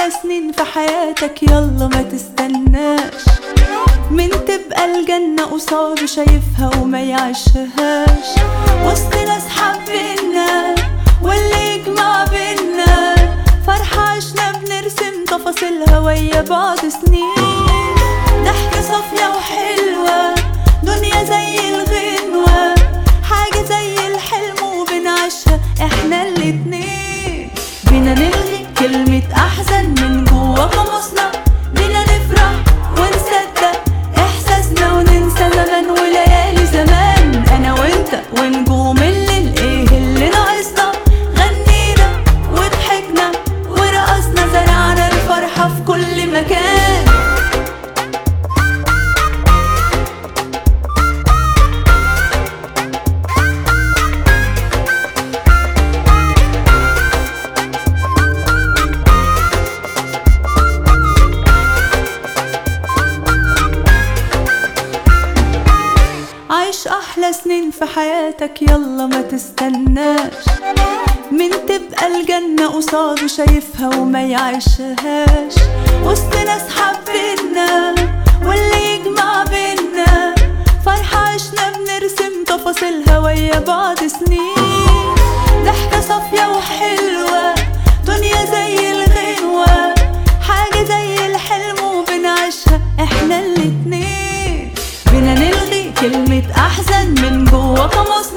أحلى سنين في حياتك يلا ما تستناش من تبقى الجنة قصاده شايفها وما يعيشهاش وسط ناس حبينا واللي يجمع بينا فرحة عشنا بنرسم تفاصيلها ويا بعض سنين ضحكة صافية وحلوة دنيا زي الغنوة حاجة زي الحلم وبنعيشها احنا الاتنين بينا نلغي كلمة أحزن من جوا قاموسنا بينا نفرح ونصدق إحساسنا وننسى زمان وليالي زمان أنا وأنت ونجوم الليل إيه اللي ناقصنا غنينا وضحكنا ورقصنا زرعنا الفرحة في كل مكان عيش احلى سنين في حياتك يلا ما تستناش من تبقى الجنة قصاده شايفها وما يعيشهاش وسط ناس حبينا واللي يجمع بينا فرحة عشنا بنرسم تفاصيلها ويا بعض سنين ضحكة صافية وحلوة دنيا زي الغنوة حاجة زي الحلم وبنعيشها احنا الاتنين بينا نلغي كلمة أحزن من جوا قاموسنا